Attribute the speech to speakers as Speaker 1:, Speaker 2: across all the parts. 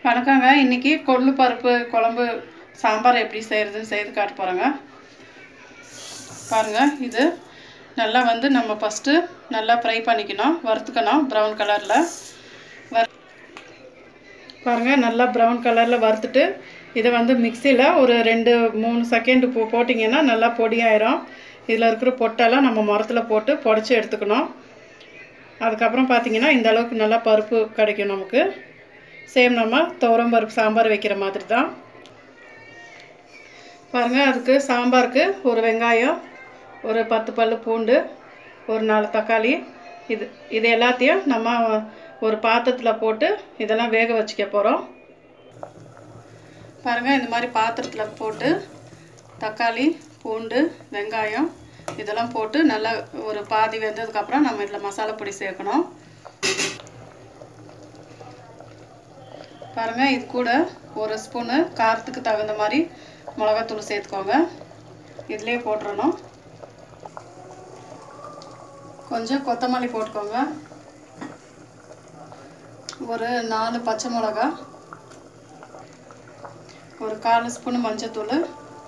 Speaker 1: வணக்கங்க இன்னைக்கு கொள்ளு பருப்பு குழம்பு சாம்பார் எப்படி செய்கிறதுன்னு செய்து காட்ட போகிறேங்க பாருங்கள் இது நல்லா வந்து நம்ம ஃபஸ்ட்டு நல்லா ஃப்ரை பண்ணிக்கணும் வறுத்துக்கணும் ப்ரௌன் கலரில் வறு பாருங்கள் நல்லா ப்ரௌன் கலரில் வறுத்துட்டு இதை வந்து மிக்சியில் ஒரு ரெண்டு மூணு செகண்டு போ போட்டிங்கன்னா நல்லா பொடியாயிரும் இதில் இருக்கிற பொட்டெல்லாம் நம்ம முரத்தில் போட்டு பொடிச்சு எடுத்துக்கணும் அதுக்கப்புறம் பார்த்தீங்கன்னா இந்த அளவுக்கு நல்லா பருப்பு கிடைக்கும் நமக்கு சேம் நம்ம துவரம் பருப்பு சாம்பார் வைக்கிற மாதிரி தான் பாருங்கள் அதுக்கு சாம்பாருக்கு ஒரு வெங்காயம் ஒரு பத்து பல் பூண்டு ஒரு நாலு தக்காளி இது இது எல்லாத்தையும் நம்ம ஒரு பாத்திரத்தில் போட்டு இதெல்லாம் வேக வச்சுக்க போகிறோம் பாருங்கள் இந்த மாதிரி பாத்திரத்தில் போட்டு தக்காளி பூண்டு வெங்காயம் இதெல்லாம் போட்டு நல்லா ஒரு பாதி வெந்ததுக்கப்புறம் நம்ம இதில் மசாலா பொடி சேர்க்கணும் பாருங்கள் இது கூட ஒரு ஸ்பூனு காரத்துக்கு தகுந்த மாதிரி மிளகாத்தூள் சேர்த்துக்கோங்க இதிலே போட்டுறணும் கொஞ்சம் கொத்தமல்லி போட்டுக்கோங்க ஒரு நாலு பச்சை மிளகா ஒரு கால் ஸ்பூன் மஞ்சத்தூள்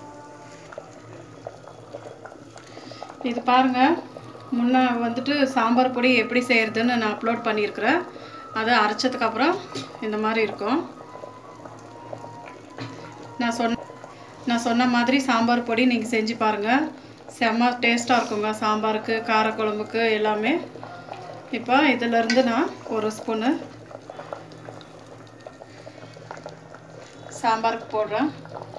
Speaker 1: இது பாருங்கள் முன்ன வந்துட்டு சாம்பார் பொடி எப்படி செய்கிறதுன்னு நான் அப்லோட் பண்ணியிருக்கிறேன் அதை அரைச்சதுக்கப்புறம் இந்த மாதிரி இருக்கும் நான் சொன்ன நான் சொன்ன மாதிரி சாம்பார் பொடி நீங்கள் செஞ்சு பாருங்கள் செம்ம டேஸ்ட்டாக இருக்குங்க சாம்பாருக்கு காரக்குழம்புக்கு எல்லாமே இப்போ இதிலேருந்து நான் ஒரு ஸ்பூனு சாம்பாருக்கு போடுறேன்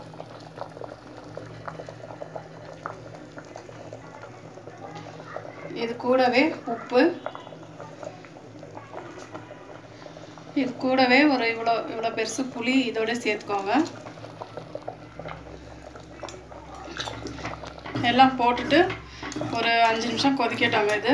Speaker 1: இது கூடவே உப்பு இது கூடவே ஒரு இவ்வளோ இவ்வளோ பெருசு புளி இதோட சேர்த்துக்கோங்க எல்லாம் போட்டுட்டு ஒரு அஞ்சு நிமிஷம் கொதிக்கட்டாங்க இது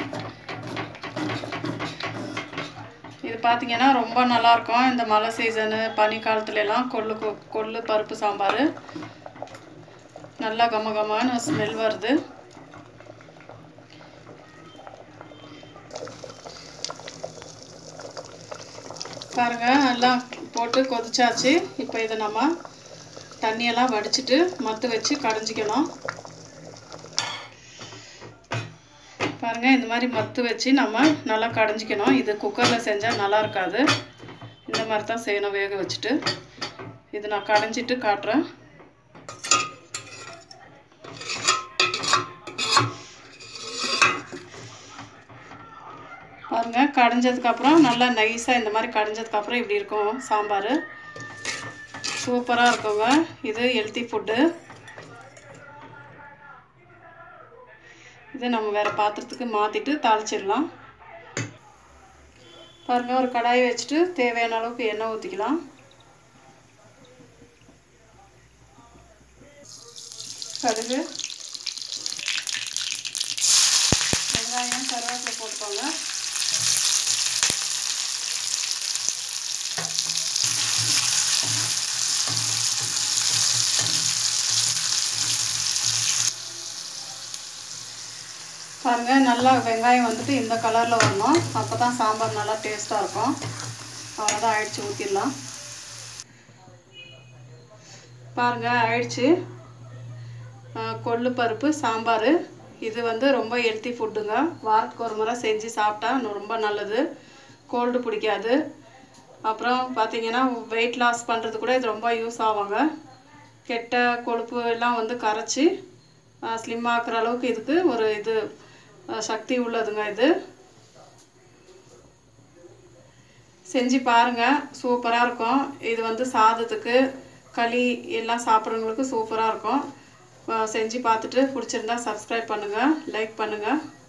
Speaker 1: இது பார்த்தீங்கன்னா ரொம்ப நல்லாயிருக்கும் இந்த மழை சீசனு பனி காலத்துல எல்லாம் கொள்ளு கொ- கொள்ளு பருப்பு சாம்பார் நல்லா கம கமன்னு ஸ்மெல் வருது பாருங்க எல்லாம் போட்டு கொதிச்சாச்சு இப்போ இதை நம்ம தண்ணியெல்லாம் வடிச்சிட்டு மத்து வச்சு கடைஞ்சிக்கணும் பாருங்க இந்த மாதிரி மத்து வச்சு நம்ம நல்லா கடைஞ்சிக்கணும் இது குக்கரில் செஞ்சால் நல்லா இருக்காது இந்த மாதிரி தான் செய்யணும் வேக வச்சுட்டு இது நான் கடைஞ்சிட்டு காட்டுறேன் பாருங்க கடைஞ்சதுக்கப்புறம் நல்லா நைஸாக இந்த மாதிரி கடைஞ்சதுக்கப்புறம் இப்படி இருக்கும் சாம்பார் சூப்பராக இருக்குங்க இது ஹெல்த்தி ஃபுட்டு இதை நம்ம வேறு பாத்திரத்துக்கு மாற்றிட்டு தாளிச்சிடலாம் பாருங்கள் ஒரு கடாயை வச்சுட்டு தேவையான அளவுக்கு எண்ணெய் ஊற்றிக்கலாம் கடுகு வெங்காயம் கருவேப்பிலை போட்டுக்கோங்க பாருங்கள் நல்லா வெங்காயம் வந்துட்டு இந்த கலரில் வரணும் அப்போ தான் சாம்பார் நல்லா டேஸ்ட்டாக இருக்கும் அவ்வளோதான் ஆயிடுச்சு ஊற்றிடலாம் பாருங்கள் ஆயிடுச்சு அஹ், கொள்ளு பருப்பு சாம்பார் இது வந்து ரொம்ப ஹெல்த்தி ஃபுட்டுங்க வாரத்துக்கு ஒரு முறை செஞ்சு சாப்பிட்டா இன்னும் ரொம்ப நல்லது கோல்டு பிடிக்காது அப்புறம் பார்த்தீங்கன்னா வெயிட் லாஸ் பண்ணுறது கூட இது ரொம்ப யூஸ் ஆகுங்க கெட்ட கொழுப்பு எல்லாம் வந்து கரைச்சி ஸ்லிம் ஆக்குற அளவுக்கு இதுக்கு ஒரு இது அஹ், சக்தி உள்ளதுங்க இது செஞ்சு பாருங்கள் சூப்பராக இருக்கும் இது வந்து சாதத்துக்கு களி எல்லாம் சாப்பிட்றவங்களுக்கு சூப்பராக இருக்கும் அஹ், செஞ்சு பார்த்துட்டு பிடிச்சிருந்தா சப்ஸ்கிரைப் பண்ணுங்கள் லைக் பண்ணுங்கள்